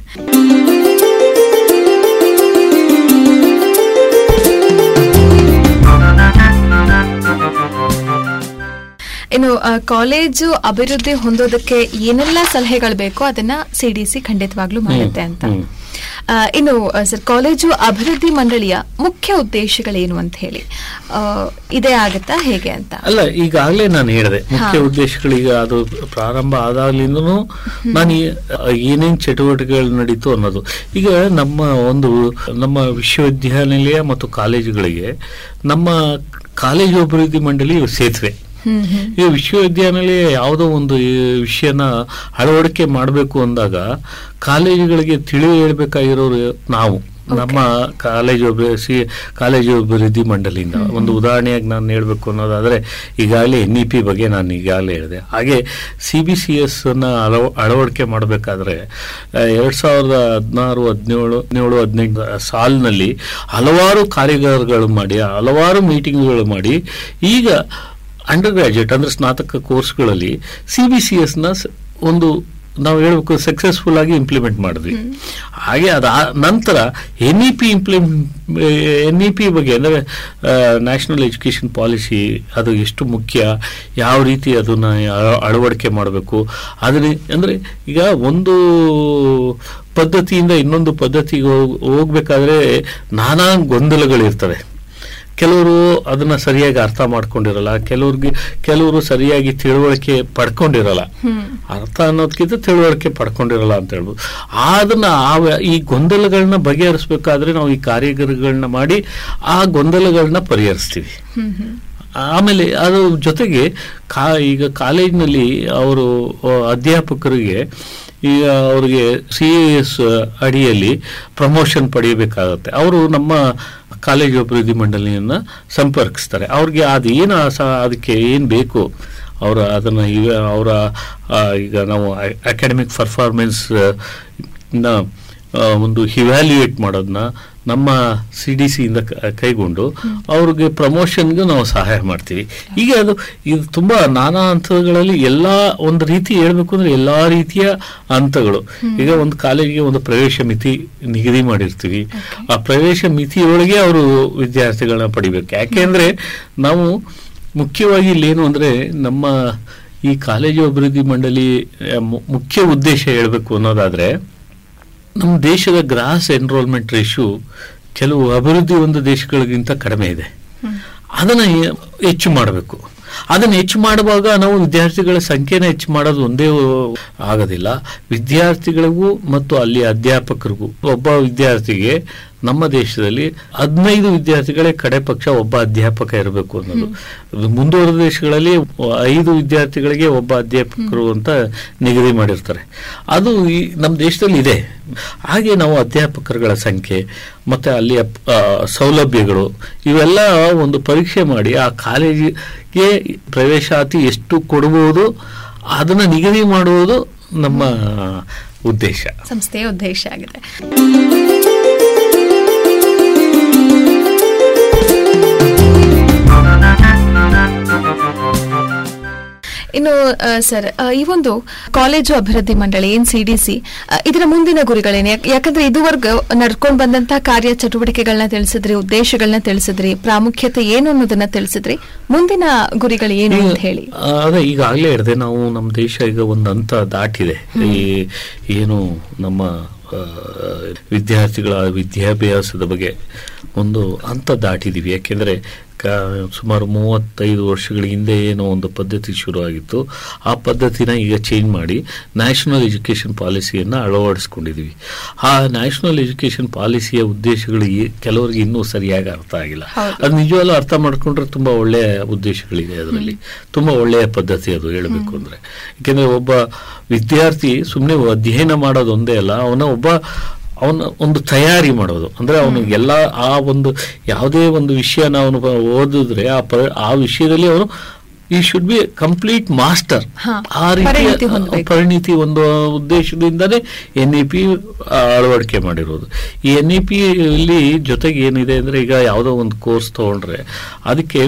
ಇನ್ನು ಆ, ಕಾಲೇಜು ಅಭಿವೃದ್ಧಿ ಹೊಂದೋದಕ್ಕೆ ಏನೆಲ್ಲ ಸಲಹೆಗಳು ಬೇಕೋ ಅದನ್ನ ಸಿಡಿಸಿ ಖಂಡಿತವಾಗ್ಲೂ ಮಾಡುತ್ತೆ ಅಂತ ಹ್ಮ್. ಆ, ಇನ್ನು ಆ, ಸರ್ ಕಾಲೇಜು ಅಭಿವೃದ್ಧಿ ಮಂಡಳಿಯ ಮುಖ್ಯ ಉದ್ದೇಶಗಳೇನು ಅಂತ ಹೇಳಿ ಆ, ಇದೇ ಆಗತ್ತಾ ಹೇಗೆ ಅಂತ ಅಲ್ಲ ಈಗಾಗಲೇ ನಾನು ಹೇಳಿದೆ ಮುಖ್ಯ ಹಾ. ಉದ್ದೇಶಗಳೀಗ ಅದು ಪ್ರಾರಂಭ ಆದಾಗ್ಲಿಂದನೂ ನಾನು ಈ- ಏನೇನ್ ಚಟುವಟಿಕೆಗಳು ನಡೀತು ಅನ್ನೋದು ಈಗ ನಮ್ಮ ಒಂದು ನಮ್ಮ ವಿಶ್ವವಿದ್ಯಾನಿಲಯ ಮತ್ತು ಕಾಲೇಜುಗಳಿಗೆ ನಮ್ಮ ಕಾಲೇಜು ಅಭಿವೃದ್ಧಿ ಮಂಡಳಿ ಸೇತುವೆ ಹ್ಮ್ ಹ್ಮ್ ಈ ವಿಶ್ವವಿದ್ಯಾನಿಲಯ ಯಾವುದೋ ಒಂದು ಈ ವಿಷಯನ ಅಳವಡಿಕೆ ಮಾಡಬೇಕು ಅಂದಾಗ ಕಾಲೇಜುಗಳಿಗೆ ತಿಳಿ ಹೇಳ್ಬೇಕಾಗಿರೋರು ನಾವು ನಮ್ಮ ಕಾಲೇಜು ಅಭಿ- ಸಿ ಕಾಲೇಜು ಅಭಿವೃದ್ಧಿ ಮಂಡಳಿಯಿಂದ ಒಂದು ಉದಾಹರಣೆಯಾಗಿ ನಾನು ಹೇಳ್ಬೇಕು ಅನ್ನೋದಾದ್ರೆ ಈಗಾಗಲೇ ಎನ್ ಇ ಪಿ ಬಗ್ಗೆ ನಾನು ಈಗಾಗಲೇ ಹೇಳಿದೆ ಹಾಗೆ ಸಿ ಬಿ ಸಿ ಎಸ್ ಅನ್ನ ಅಳವ ಅಳವಡಿಕೆ ಮಾಡಬೇಕಾದ್ರೆ ಎರಡ್ ಸಾವಿರದ ಹದಿನಾರು ಹದಿನೇಳು ಹದಿನೇಳು ಹದಿನೆಂಟು ಸಾಲಿನಲ್ಲಿ ಹಲವಾರು ಕಾರ್ಯಾಗಾರಗಳು ಮಾಡಿ ಹಲವಾರು ಮೀಟಿಂಗ್ಗಳು ಮಾಡಿ ಈಗ ಅಂಡರ್ ಗ್ರಾಜುಯೇಟ್ ಅಂದ್ರೆ ಸ್ನಾತಕ ಕೋರ್ಸ್ಗಳಲ್ಲಿ ಸಿ ಬಿ ಸಿ ಎಸ್ ನ ಸ- ಒಂದು ನಾವು ಹೇಳ್ಬೇಕು ಸಕ್ಸಸ್ಫುಲ್ ಆಗಿ ಇಂಪ್ಲಿಮೆಂಟ್ ಮಾಡಿದ್ವಿ ಹಾಗೆ ಅದ ನಂತರ N E P implement N E P ಬಗ್ಗೆ ಅಂದ್ರೆ ನ್ಯಾಷನಲ್ ಎಜುಕೇಶನ್ ಪಾಲಿಸಿ ಅದು ಎಷ್ಟು ಮುಖ್ಯ ಯಾವ ರೀತಿ ಅದನ್ನ ಅಳ- ಅಳವಡಿಕೆ ಮಾಡಬೇಕು ಅದನ್ನ ಅಂದ್ರೆ ಈಗ ಒಂದು ಪದ್ಧತಿಯಿಂದ ಇನ್ನೊಂದು ಪದ್ಧತಿಗೆ ಹೋಗ್- ಹೋಗ್ಬೇಕಾದ್ರೆ ನಾನಾ ಗೊಂದಲಗಳಿರ್ತವೆ ಕೆಲವರು ಅದನ್ನ ಸರಿಯಾಗಿ ಅರ್ಥ ಮಾಡ್ಕೊಂಡಿರಲ್ಲ ಕೆಲವ್ರಿಗೆ ಕೆಲವರು ಸರಿಯಾಗಿ ತಿಳುವಳಿಕೆ ಪಡ್ಕೊಂಡಿರಲ್ಲ ಹ್ಮ್ ಅರ್ಥ ಅನ್ನೋದಕ್ಕಿಂತ ತಿಳುವಳಿಕೆ ಪಡ್ಕೊಂಡಿರಲ್ಲ ಅಂತ ಹೇಳ್ಬೋದು ಅದನ್ನ ಆ ವ್ಯ- ಈ ಗೊಂದಲಗಳನ್ನ ಬಗೆಹರಿಸಬೇಕಾದ್ರೆ ನಾವು ಈ ಕಾರ್ಯಗಾರಗಳನ್ನ ಮಾಡಿ ಆ ಗೊಂದಲಗಳನ್ನ ಪರಿಹರಿಸ್ತೀವಿ ಹ್ಮ್ ಹ್ಮ್ ಆಮೇಲೆ ಅದು ಜೊತೆಗೆ ಕಾ ಈಗ ಕಾಲೇಜಿನಲ್ಲಿ ಅವರು ಅಧ್ಯಾಪಕರಿಗೆ ಈಗ ಅವರಿಗೆ ಸಿ ಎಸ್ ಅಡಿಯಲ್ಲಿ ಪ್ರಮೋಷನ್ ಪಡೆಯಬೇಕಾಗತ್ತೆ ಅವರು ನಮ್ಮ ಕಾಲೇಜು ಅಭಿವೃದ್ಧಿ ಮಂಡಳಿಯನ್ನ ಸಂಪರ್ಕಿಸ್ತಾರೆ ಅವ್ರಿಗೆ ಅದು ಏನು ಅದಕ್ಕೆ ಏನು ಬೇಕು ಅವರ ಅದನ್ನು ಈಗ ಅವರ ಆ, ಈಗ ನಾವು ಅಕಾಡೆಮಿಕ್ ಪರ್ಫಾರ್ಮೆನ್ಸ್ ನ ಆ, ಒಂದು ಇವ್ಯಾಲ್ಯೂಯೇಟ್ ಮಾಡೋದನ್ನ ನಮ್ಮ ಸಿ ಡಿ ಸಿಯಿಂದ ಕೈಗೊಂಡು ಅವ್ರಿಗೆ ಪ್ರಮೋಷನ್ಗೆ ನಾವು ಸಹಾಯ ಮಾಡ್ತೀವಿ ಈಗ ಅದು ಇದು ತುಂಬಾ ನಾನಾ ಹಂತಗಳಲ್ಲಿ ಎಲ್ಲಾ ಒಂದು ರೀತಿ ಹೇಳ್ಬೇಕು ಅಂದ್ರೆ ಎಲ್ಲಾ ರೀತಿಯ ಹಂತಗಳು ಈಗ ಒಂದು ಕಾಲೇಜಿಗೆ ಒಂದು ಪ್ರವೇಶ ಮಿತಿ ನಿಗದಿ ಮಾಡಿರ್ತೀವಿ ಆ ಪ್ರವೇಶ ಮಿತಿಯೊಳಗೆ ಅವರು ವಿದ್ಯಾರ್ಥಿಗಳನ್ನ ಪಡಿಬೇಕು ಯಾಕೆಂದ್ರೆ ನಾವು ಮುಖ್ಯವಾಗಿ ಇಲ್ಲೇನು ಅಂದ್ರೆ ನಮ್ಮ ಈ ಕಾಲೇಜು ಅಭಿವೃದ್ಧಿ ಮಂಡಳಿ ಆ, ಮು- ಮುಖ್ಯ ಉದ್ದೇಶ ಹೇಳಬೇಕು ಅನ್ನೋದಾದ್ರೆ ನಮ್ಮ ದೇಶದ ಗ್ರಾಸ್ ಎನ್ರೋಲ್ಮೆಂಟ್ ರೇಷು ಕೆಲವು ಅಭಿವೃದ್ಧಿ ಹೊಂದ ದೇಶಗಳಿಗಿಂತ ಕಡಿಮೆ ಇದೆ ಅದನ್ನ ಹೆ- ಹೆಚ್ಚು ಮಾಡಬೇಕು ಅದನ್ನ ಹೆಚ್ಚು ಮಾಡುವಾಗ ನಾವು ವಿದ್ಯಾರ್ಥಿಗಳ ಸಂಖ್ಯೆನ ಹೆಚ್ಚು ಮಾಡೋದು ಒಂದೇ ಆಗೋದಿಲ್ಲ ವಿದ್ಯಾರ್ಥಿಗಳಿಗೂ ಮತ್ತು ಅಲ್ಲಿ ಅಧ್ಯಾಪಕರಿಗೂ ಒಬ್ಬ ವಿದ್ಯಾರ್ಥಿಗೆ ನಮ್ಮ ದೇಶದಲ್ಲಿ ಹದಿನೈದು ವಿದ್ಯಾರ್ಥಿಗಳೇ ಕಡೆ ಪಕ್ಷ ಒಬ್ಬ ಅಧ್ಯಾಪಕ ಇರಬೇಕು ಅನ್ನೋದು ಮುಂದುವರೆದ ದೇಶಗಳಲ್ಲಿ ಐದು ವಿದ್ಯಾರ್ಥಿಗಳಿಗೆ ಒಬ್ಬ ಅಧ್ಯಾಪಕರು ಅಂತ ನಿಗದಿ ಮಾಡಿರ್ತಾರೆ ಅದು ಈ ನಮ್ಮ ದೇಶದಲ್ಲಿ ಇದೆ ಹಾಗೆ ನಾವು ಅಧ್ಯಾಪಕರುಗಳ ಸಂಖ್ಯೆ ಮತ್ತೆ ಅಲ್ಲಿಯ ಆ, ಸೌಲಭ್ಯಗಳು ಇವೆಲ್ಲ ಒಂದು ಪರೀಕ್ಷೆ ಮಾಡಿ ಆ ಕಾಲೇಜಿಗೆ ಪ್ರವೇಶಾತಿ ಎಷ್ಟು ಕೊಡಬಹುದು ಅದನ್ನ ನಿಗದಿ ಮಾಡುವುದು ನಮ್ಮ ಉದ್ದೇಶ ಸಂಸ್ಥೆಯ ಉದ್ದೇಶ ಆಗಿದೆ ಇನ್ನು ಆ, ಸರ್ ಆ, ಈ ಒಂದು ಕಾಲೇಜು ಅಭಿವೃದ್ಧಿ ಮಂಡಳಿ ಎನ್ ಸಿ ಡಿ ಸಿ ಇದರ ಮುಂದಿನ ಗುರಿಗಳೇನು ಯಾಕ್- ಯಾಕಂದ್ರೆ ಇದುವರೆಗೂ ನಡ್ಕೊಂಡು ಬಂದಂತಹ ಕಾರ್ಯ ಚಟುವಟಿಕೆಗಳನ್ನ ತಿಳಿಸಿದ್ರಿ ಉದ್ದೇಶಗಳನ್ನ ತಿಳಿಸಿದ್ರಿ ಪ್ರಾಮುಖ್ಯತೆ ಏನು ಅನ್ನೋದನ್ನ ತಿಳಿಸಿದ್ರಿ ಮುಂದಿನ ಗುರಿಗಳು ಏನು ಅಂತ ಹೇಳಿ ಆ, ಅದೇ ಈಗಾಗಲೇ ಹೇಳಿದೆ ನಾವು ನಮ್ಮ ದೇಶ ಈಗ ಒಂದು ಹಂತ ದಾಟಿದೆ ಈ ಏನು ನಮ್ಮ ಆ, ವಿದ್ಯಾರ್ಥಿಗಳ ವಿದ್ಯಾಭ್ಯಾಸದ ಬಗ್ಗೆ ಒಂದು ಹಂತ ದಾಟಿದೀವಿ ಯಾಕೆಂದ್ರೆ ಕ- ಸುಮಾರು ಮೂವತ್ತೈದು ವರ್ಷಗಳ ಹಿಂದೆ ಏನೋ ಒಂದು ಪದ್ಧತಿ ಶುರುವಾಗಿತ್ತು ಆ ಪದ್ಧತಿನ ಈಗ ಚೇಂಜ್ ಮಾಡಿ ನ್ಯಾಷನಲ್ ಎಜುಕೇಶನ್ ಪಾಲಿಸಿಯನ್ನ ಅಳವಡಿಸ್ಕೊಂಡಿದೀವಿ ಆ ನ್ಯಾಷನಲ್ ಎಜುಕೇಶನ್ ಪಾಲಿಸಿಯ ಉದ್ದೇಶಗಳು ಈ- ಕೆಲವರಿಗೆ ಇನ್ನೂ ಸರಿಯಾಗಿ ಅರ್ಥ ಆಗಿಲ್ಲ ಹೌದು. ಅದು ನಿಜವಾಗ್ಲೂ ಅರ್ಥ ಮಾಡ್ಕೊಂಡ್ರೆ ತುಂಬಾ ಒಳ್ಳೆಯ ಉದ್ದೇಶಗಳಿದೆ ಅದರಲ್ಲಿ ತುಂಬಾ ಒಳ್ಳೆಯ ಪದ್ಧತಿ ಅದು ಹೇಳಬೇಕು ಅಂದ್ರೆ ಯಾಕೆಂದ್ರೆ ಒಬ್ಬ ವಿದ್ಯಾರ್ಥಿ ಸುಮ್ಮನೆ ಅಧ್ಯಯನ ಮಾಡೋದು ಒಂದೇ ಅಲ್ಲ ಅವನ ಒಬ್ಬ ಅವನ ಒಂದು ತಯಾರಿ ಮಾಡೋದು ಅಂದ್ರೆ ಅವನು ಎಲ್ಲ ಆ ಒಂದು ಯಾವುದೇ ಒಂದು ವಿಷಯನ ಅವನು ಓದಿದ್ರೆ ಆ ಪ ಆ ವಿಷಯದಲ್ಲಿ ಅವನು ಈ ಶುಡ್ ಬಿ ಕಂಪ್ಲೀಟ್ ಮಾಸ್ಟರ್ ಹಾ, ಆ ಪರಿಣಿತಿ ರೀತಿಯ ಹೊಂದ್ಬೇಕು. ಪರಿಣಿತಿ ಒಂದು ಉದ್ದೇಶದಿಂದನೇ ಎನ್ ಇ ಪಿ ಅಳವಡಿಕೆ ಮಾಡಿರೋದು ಈ ಎನ್ ಇ ಪಿ ಇಲ್ಲಿ ಜೊತೆಗೆ ಏನಿದೆ ಅಂದ್ರೆ ಈಗ ಯಾವುದೋ ಒಂದು ಕೋರ್ಸ್ ತಗೊಂಡ್ರೆ ಅದಕ್ಕೆ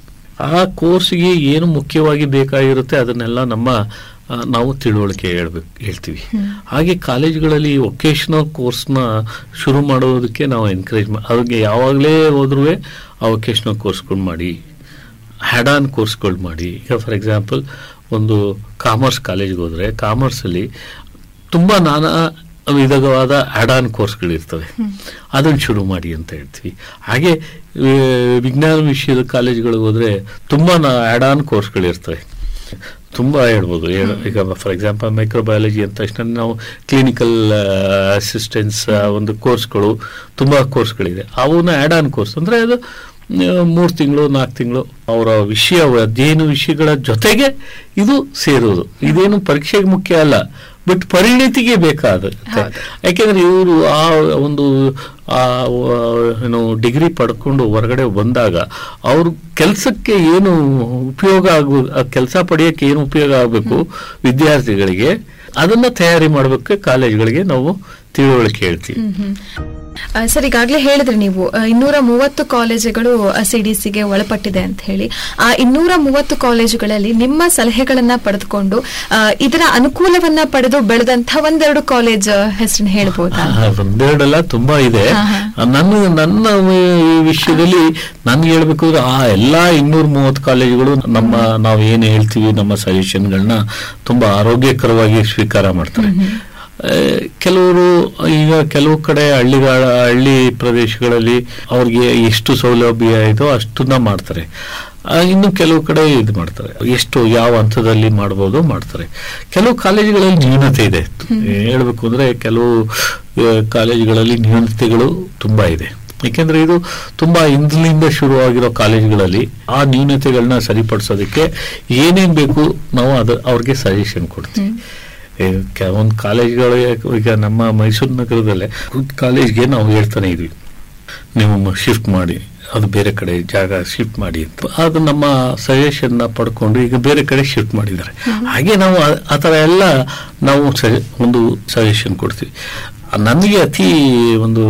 ಆ ಕೋರ್ಸ್ಗೆ ಏನು ಮುಖ್ಯವಾಗಿ ಬೇಕಾಗಿರುತ್ತೆ ಅದನ್ನೆಲ್ಲ ನಮ್ಮ ಆ, ನಾವು ತಿಳುವಳಿಕೆ ಹೇಳ್ಬೇಕು ಹೇಳ್ತೀವಿ ಹಾಗೆ ಕಾಲೇಜುಗಳಲ್ಲಿ ವೊಕೇಶನಲ್ ಕೋರ್ಸ್ನ ಶುರು ಮಾಡೋದಕ್ಕೆ ನಾವು ಎನ್ಕರೇಜ್ ಅವ್ರಿಗೆ ಯಾವಾಗಲೇ ಹೋದ್ರೂ ಆ ವೊಕೇಶನಲ್ ಕೋರ್ಸ್ಗಳು ಮಾಡಿ ಹ್ಯಾಡ್ ಆನ್ ಕೋರ್ಸ್ಗಳು ಮಾಡಿ ಈಗ ಫಾರ್ ಎಕ್ಸಾಂಪಲ್ ಒಂದು ಕಾಮರ್ಸ್ ಕಾಲೇಜ್ಗೆ ಹೋದ್ರೆ ಕಾಮರ್ಸಲ್ಲಿ ತುಂಬ ನಾನಾ ವಿಧವಾದ ಆಡ್ ಆನ್ ಕೋರ್ಸ್ಗಳಿರ್ತವೆ ಅದನ್ನು ಶುರು ಮಾಡಿ ಅಂತ ಹೇಳ್ತೀವಿ ಹಾಗೆ ಆ, ವಿಜ್ಞಾನ ವಿಷಯದ ಕಾಲೇಜ್ಗಳಿಗೆ ಹೋದ್ರೆ ತುಂಬ ಆಡ್ ಆನ್ ಕೋರ್ಸ್ಗಳಿರ್ತವೆ ತುಂಬ ಹೇಳ್ಬೋದು ಹೇಳ- ಈಗ ಫಾರ್ ಎಕ್ಸಾಂಪಲ್ ಮೈಕ್ರೋಬಯಾಲಜಿ ಅಂತ ತಕ್ಷಣ ನಾವು ಕ್ಲಿನಿಕಲ್ ಅಸಿಸ್ಟೆನ್ಸ್ ಒಂದು ಕೋರ್ಸ್ಗಳು ತುಂಬ ಕೋರ್ಸ್ಗಳಿದೆ ಅವನ್ನ ಆಡ್ ಆನ್ ಕೋರ್ಸ್ ಅಂದರೆ ಅದು ಮೂರು ತಿಂಗಳು ನಾಲ್ಕು ತಿಂಗಳು ಅವರ ವಿಷಯ ಅಧ್ಯಯನ ವಿಷಯಗಳ ಜೊತೆಗೆ ಇದು ಸೇರೋದು ಇದೇನು ಪರೀಕ್ಷೆಗೆ ಮುಖ್ಯ ಅಲ್ಲ ಬಟ್ ಪರಿಣಿತಿಗೆ ಬೇಕಾಗುತ್ತೆ ಯಾಕೆಂದ್ರೆ ಇವರು ಆ ಒಂದು ಆ ವ- ಏನು ಡಿಗ್ರಿ ಪಡ್ಕೊಂಡು ಹೊರಗಡೆ ಬಂದಾಗ ಅವ್ರ ಕೆಲಸಕ್ಕೆ ಏನು ಉಪಯೋಗ ಆಗ್ಬೇಕು ಕೆಲಸ ಪಡೆಯಕ್ಕೆ ಏನು ಉಪಯೋಗ ಆಗಬೇಕು ವಿದ್ಯಾರ್ಥಿಗಳಿಗೆ ಅದನ್ನ ತಯಾರಿ ಮಾಡಬೇಕು ಕಾಲೇಜ್ಗಳಿಗೆ ನಾವು ತಿಳುವಳಿಕೆ ಹೇಳ್ತೀವಿ ಆ, ಸರ್ ಈಗಾಗಲೇ ಹೇಳಿದ್ರಿ ನೀವು ಆ, ಇನ್ನೂರ ಮೂವತ್ತು ಕಾಲೇಜುಗಳು ಸಿಡಿಸಿಗೆ ಒಳಪಟ್ಟಿದೆ ಅಂತ ಹೇಳಿ ಆ ಇನ್ನೂರ ಮೂವತ್ತು ಕಾಲೇಜುಗಳಲ್ಲಿ ನಿಮ್ಮ ಸಲಹೆಗಳನ್ನ ಪಡೆದುಕೊಂಡು ಆ, ಇದರ ಅನುಕೂಲವನ್ನ ಪಡೆದು ಬೆಳೆದಂತ ಒಂದೆರಡು ಕಾಲೇಜ್ ಹೆಸರನ್ನ ಹೇಳ್ಬೋದಾ ಆ, ಒಂದೆರಡಲ್ಲ ತುಂಬಾ ಇದೆ ಹಾ, ಹಾ. ನನ್ನ ನನ್ನ ಈ ವಿಷಯದಲ್ಲಿ ನನ್ಗೆ ಹೇಳ್ಬೇಕು ಅಂದ್ರೆ ಆ ಎಲ್ಲಾ ಇನ್ನೂರ ಮೂವತ್ತು ಕಾಲೇಜುಗಳು ನಮ್ಮ ನಾವು ಏನು ಹೇಳ್ತೀವಿ ನಮ್ಮ ಸಜೆಷನ್ಗಳನ್ನ ತುಂಬಾ ಆರೋಗ್ಯಕರವಾಗಿ ಸ್ವೀಕಾರ ಮಾಡ್ತಾರೆ ಆ, ಕೆಲವರು ಈಗ ಕೆಲವು ಕಡೆ ಹಳ್ಳಿಗಳ ಹಳ್ಳಿ ಪ್ರದೇಶಗಳಲ್ಲಿ ಅವ್ರಿಗೆ ಎಷ್ಟು ಸೌಲಭ್ಯ ಇದೋ ಅಷ್ಟನ್ನ ಮಾಡ್ತಾರೆ ಆ, ಇನ್ನು ಕೆಲವು ಕಡೆ ಇದು ಮಾಡ್ತಾರೆ ಎಷ್ಟು ಯಾವ ಹಂತದಲ್ಲಿ ಮಾಡ್ಬೋದು ಮಾಡ್ತಾರೆ ಕೆಲವು ಕಾಲೇಜುಗಳಲ್ಲಿ ನ್ಯೂನತೆ ಇದೆ ಹೇಳ್ಬೇಕು ಅಂದ್ರೆ ಕೆಲವು ಆ, ಕಾಲೇಜುಗಳಲ್ಲಿ ನ್ಯೂನತೆಗಳು ತುಂಬಾ ಇದೆ ಯಾಕೆಂದ್ರೆ ಇದು ತುಂಬಾ ಹಿಂದಿನಿಂದ ಶುರುವಾಗಿರೋ ಕಾಲೇಜುಗಳಲ್ಲಿ ಆ ನ್ಯೂನತೆಗಳನ್ನ ಸರಿಪಡಿಸೋದಕ್ಕೆ ಏನೇನ್ ಬೇಕು ನಾವು ಅದ ಅವ್ರಿಗೆ ಸಜೆಷನ್ ಕೊಡ್ತೀವಿ ಒಂದು ಕಾಲೇಜ್ಗಳು ಈಗ ನಮ್ಮ ಮೈಸೂರು ನಗರದಲ್ಲೇ ಕಾಲೇಜ್ಗೆ ನಾವು ಹೇಳ್ತಾನೆ ಇದ್ವಿ ನೀವು ಶಿಫ್ಟ್ ಮಾಡಿ ಅದು ಬೇರೆ ಕಡೆ ಜಾಗ ಶಿಫ್ಟ್ ಮಾಡಿ ಅಂತ ಅದು ನಮ್ಮ ಸಜೆಷನ್ ನ ಪಡ್ಕೊಂಡು ಈಗ ಬೇರೆ ಕಡೆ ಶಿಫ್ಟ್ ಮಾಡಿದ್ದಾರೆ ಹಾಗೆ ನಾವು ಆ- ಆ ಥರ ಎಲ್ಲ ನಾವು ಸಜೆ- ಒಂದು ಸಜೆಷನ್ ಕೊಡ್ತೀವಿ ನನಗೆ ಅತಿ ಒಂದು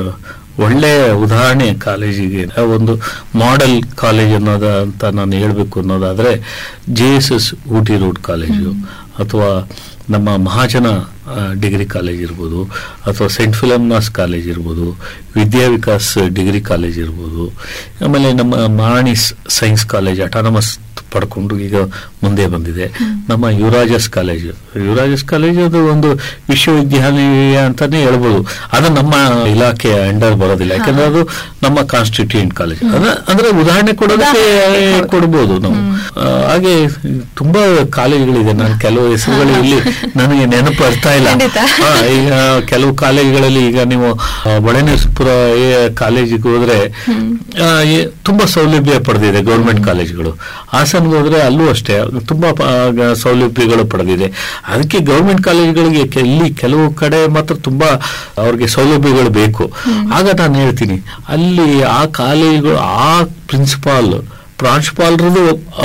ಒಳ್ಳೆಯ ಉದಾಹರಣೆ ಕಾಲೇಜಿಗೆ ಒಂದು ಮಾಡೆಲ್ ಕಾಲೇಜ್ ಅನ್ನೋದ ಅಂತ ನಾನು ಹೇಳ್ಬೇಕು ಅನ್ನೋದಾದ್ರೆ J S S Ooty road college ಅಥವಾ ನಮ್ಮ ಮಹಾಜನ ಆ, ಡಿಗ್ರಿ ಕಾಲೇಜ್ ಇರ್ಬೋದು ಅಥವಾ ಸೆಂಟ್ ಫಿಲಮ್ನಾಸ್ ಕಾಲೇಜ್ ಇರ್ಬೋದು ವಿದ್ಯಾ ವಿಕಾಸ್ ಡಿಗ್ರಿ ಕಾಲೇಜ್ ಇರ್ಬೋದು ಆಮೇಲೆ ನಮ್ಮ ಮಾಣಿ ಸೈನ್ಸ್ ಕಾಲೇಜ್ ಅಟಾನಮಸ್ ಪಡ್ಕೊಂಡು ಈಗ ಮುಂದೆ ಬಂದಿದೆ ನಮ್ಮ ಯುವರಾಜಸ್ ಕಾಲೇಜು ಯುವರಾಜಸ್ ಕಾಲೇಜ್ ಅದು ಒಂದು ವಿಶ್ವವಿದ್ಯಾನಿಲಯ ಅಂತಾನೆ ಹೇಳ್ಬೋದು ಅದು ನಮ್ಮ ಇಲಾಖೆ ಅಂಡರ್ ಬರೋದಿಲ್ಲ ಯಾಕಂದ್ರೆ ಅದು ನಮ್ಮ ಕಾನ್ಸ್ಟಿಟ್ಯೂಂಟ್ ಕಾಲೇಜ್ ಅಂದ್ರೆ ಉದಾಹರಣೆ ಕೊಡೋದಕ್ಕೆ ಕೊಡ್ಬೋದು ನಾವು ಆ, ಹಾಗೆ ತುಂಬಾ ಕಾಲೇಜುಗಳಿದೆ ನಾನು ಕೆಲವು ಹೆಸರುಗಳು ಇಲ್ಲಿ ನನಗೆ ನೆನಪು ಬರ್ತಾ ಇಲ್ಲ ಖಂಡಿತ. ಹಾ, ಈಗ ಕೆಲವು ಕಾಲೇಜುಗಳಲ್ಲಿ ಈಗ ನೀವು ಆ, ಬಳೆನರಸೀಪುರ ಏ- ಕಾಲೇಜಿಗೆ ಹೋದ್ರೆ ಆ, ಏ- ತುಂಬಾ ಸೌಲಭ್ಯ ಪಡೆದಿದೆ ಗೌರ್ಮೆಂಟ್ ಕಾಲೇಜುಗಳು ಹಾಸನ್ಗೆ ಹೋದ್ರೆ ಅಲ್ಲೂ ಅಷ್ಟೇ ತುಂಬಾ ಪ- ಗ- ಸೌಲಭ್ಯಗಳು ಪಡೆದಿದೆ ಅದಕ್ಕೆ ಗೌರ್ಮೆಂಟ್ ಕಾಲೇಜುಗಳಿಗೆ ಕೆ- ಇಲ್ಲಿ ಕೆಲವು ಕಡೆ ಮಾತ್ರ ತುಂಬಾ ಅವ್ರಿಗೆ ಸೌಲಭ್ಯಗಳು ಬೇಕು ಆಗ ನಾನು ಹೇಳ್ತೀನಿ ಅಲ್ಲಿ ಆ ಕಾಲೇಜುಗಳು ಆ ಪ್ರಿನ್ಸಿಪಾಲ್ ಪ್ರಾಂಶುಪಾಲರದು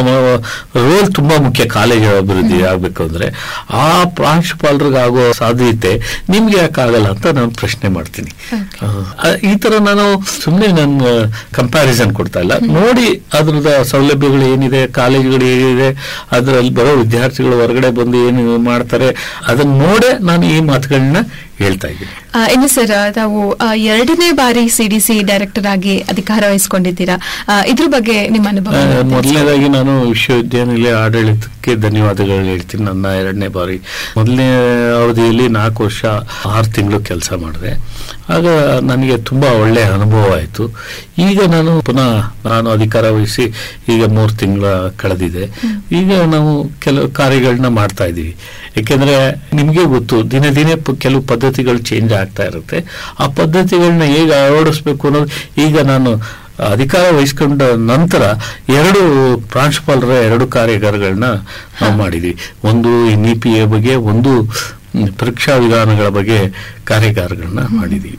ರೋಲ್ ತುಂಬಾ ಮುಖ್ಯ ಕಾಲೇಜ್ ಅಭಿವೃದ್ಧಿ ಆಗ್ಬೇಕು ಅಂದ್ರೆ ಆ ಪ್ರಾಂಶುಪಾಲರಿಗೆ ಆಗೋ ಸಾಧ್ಯತೆ ನಿಮ್ಗೆ ಯಾಕೆ ಆಗಲ್ಲ ಅಂತ ನಾನು ಪ್ರಶ್ನೆ ಮಾಡ್ತೀನಿ ಆ, ಈ ತರ ನಾನು ಸುಮ್ಮನೆ ನಾನು ಕಂಪ್ಯಾರಿಸನ್ ಕೊಡ್ತಾ ಇಲ್ಲ ನೋಡಿ ಅದ್ರದ ಸೌಲಭ್ಯಗಳು ಏನಿದೆ ಕಾಲೇಜುಗಳು ಏನಿದೆ ಅದರಲ್ಲಿ ಬರೋ ವಿದ್ಯಾರ್ಥಿಗಳು ಹೊರಗಡೆ ಬಂದು ಏನು ಮಾಡ್ತಾರೆ ಅದನ್ನ ನೋಡೇ ನಾನು ಈ ಮಾತುಗಳನ್ನ ಹೇಳ್ತಾ ಇದ್ದೀನಿ ಆ, ಇನ್ನು ಸರ್ ತಾವು ಆ, ಎರಡನೇ ಬಾರಿ ಸಿಡಿಸಿ ಡೈರೆಕ್ಟರ್ ಆಗಿ ಅಧಿಕಾರ ವಹಿಸಿಕೊಂಡಿದ್ದೀರಾ ಆ, ಇದ್ರ ಬಗ್ಗೆ ನಿಮ್ಮ ಅನುಭವ ಆ, ಮೊದಲನೇದಾಗಿ ನಾನು ವಿಶ್ವವಿದ್ಯಾನಿಲಯ ಆಡಳಿತಕ್ಕೆ ಧನ್ಯವಾದಗಳು ಹೇಳ್ತೀನಿ ನನ್ನ ಎರಡನೇ ಬಾರಿ ಮೊದಲನೇ ಅವಧಿಯಲ್ಲಿ ನಾಲ್ಕು ವರ್ಷ ಆರು ತಿಂಗಳು ಕೆಲಸ ಮಾಡಿದೆ ಆಗ ನನಗೆ ತುಂಬಾ ಒಳ್ಳೆಯ ಅನುಭವ ಆಯಿತು ಈಗ ನಾನು ಪುನಃ ನಾನು ಅಧಿಕಾರ ವಹಿಸಿ ಈಗ ಮೂರು ತಿಂಗಳ ಕಳೆದಿದೆ ಈಗ ನಾವು ಕೆಲವು ಕಾರ್ಯಗಳನ್ನ ಮಾಡ್ತಾ ಇದ್ದೀವಿ ಯಾಕೆಂದ್ರೆ ನಿಮಗೆ ಗೊತ್ತು ದಿನೇ ದಿನೇ ಪ- ಕೆಲವು ಪದ್ಧತಿಗಳು ಚೇಂಜ್ ಆಗ್ತಾ ಇರುತ್ತೆ ಆ ಪದ್ಧತಿಗಳನ್ನ ಹೇಗೆ ಅಳವಡಿಸ್ಬೇಕು ಅನ್ನೋದು ಈಗ ನಾನು ಅಧಿಕಾರ ವಹಿಸ್ಕೊಂಡ ನಂತರ ಎರಡು ಪ್ರಾಂಶುಪಾಲರ ಎರಡು ಕಾರ್ಯಾಗಾರಗಳನ್ನ ನಾವು ಮಾಡಿದ್ವಿ ಒಂದು ಎನ್ ಇ ಪಿ ಎ ಬಗ್ಗೆ ಒಂದು ಮ್, ಪರೀಕ್ಷಾ ವಿಧಾನಗಳ ಬಗ್ಗೆ ಕಾರ್ಯಾಗಾರಗಳನ್ನ ಮಾಡಿದ್ವಿ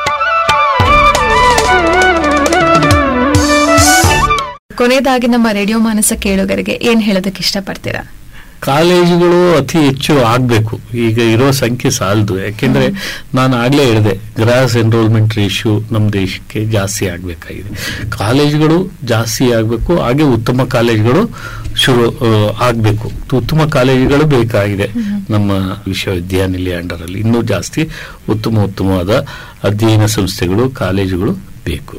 ಕೊನೆಯದಾಗಿ ನಮ್ಮ ರೇಡಿಯೋ ಮಾನಸ ಕೇಳುಗರಿಗೆ ಏನ್ ಹೇಳೋದಕ್ಕೆ ಇಷ್ಟಪಡ್ತೀರಾ ಕಾಲೇಜುಗಳು ಅತಿ ಹೆಚ್ಚು ಆಗ್ಬೇಕು ಈಗ ಇರೋ ಸಂಖ್ಯೆ ಸಾಲದು ಯಾಕೆಂದ್ರೆ ನಾನು ಆಗ್ಲೇ ಹೇಳಿದೆ ಗ್ರಾಸ್ ಎನ್ರೋಲ್ಮೆಂಟ್ ರೇಷಿಯೋ ನಮ್ಮ ದೇಶಕ್ಕೆ ಜಾಸ್ತಿ ಆಗ್ಬೇಕಾಗಿದೆ ಕಾಲೇಜುಗಳು ಜಾಸ್ತಿ ಆಗ್ಬೇಕು ಹಾಗೆ ಉತ್ತಮ ಕಾಲೇಜುಗಳು ಶುರು ಆ, ಆಗ್ಬೇಕು ಉತ್ತಮ ಕಾಲೇಜುಗಳು ಬೇಕಾಗಿದೆ ನಮ್ಮ ವಿಶ್ವವಿದ್ಯಾನಿಲಯ ಅಂಡರಲ್ಲಿ ಇನ್ನೂ ಜಾಸ್ತಿ ಉತ್ತಮ ಉತ್ತಮವಾದ ಅಧ್ಯಯನ ಸಂಸ್ಥೆಗಳು ಕಾಲೇಜುಗಳು ಬೇಕು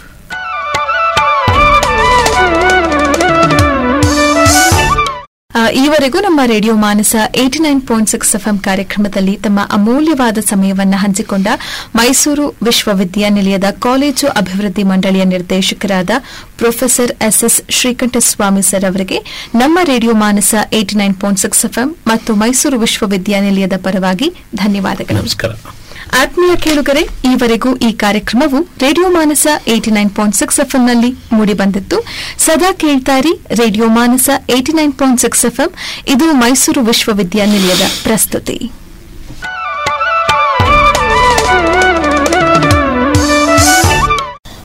ಆ, ಈವರೆಗೂ ನಮ್ಮ radio Manasa eighty nine point six FM ಕಾರ್ಯಕ್ರಮದಲ್ಲಿ ತಮ್ಮ ಅಮೂಲ್ಯವಾದ ಸಮಯವನ್ನ ಹಂಚಿಕೊಂಡ ಮೈಸೂರು ವಿಶ್ವವಿದ್ಯಾನಿಲಯದ ಕಾಲೇಜು ಅಭಿವೃದ್ಧಿ ಮಂಡಳಿಯ ನಿರ್ದೇಶಕರಾದ professor S S Srikanthaswamy sir ಅವರಿಗೆ ನಮ್ಮ radio Manasa eighty nine point six FM ಮತ್ತು ಮೈಸೂರು ವಿಶ್ವವಿದ್ಯಾನಿಲಯದ ಪರವಾಗಿ ಧನ್ಯವಾದಗಳು ನಮಸ್ಕಾರ ಆತ್ಮೀಯ ಕೇಳುಗರೆ ಈವರೆಗೂ ಈ ಕಾರ್ಯಕ್ರಮವು radio Manasa eighty nine point six ಎಫ್ಎಂನಲ್ಲಿ ಮೂಡಿಬಂದಿತ್ತು ಸದಾ ಕೇಳ್ತಾರಿ radio Manasa eighty nine point six FM ಇದು ಮೈಸೂರು ವಿಶ್ವವಿದ್ಯಾನಿಲಯದ ಪ್ರಸ್ತುತಿ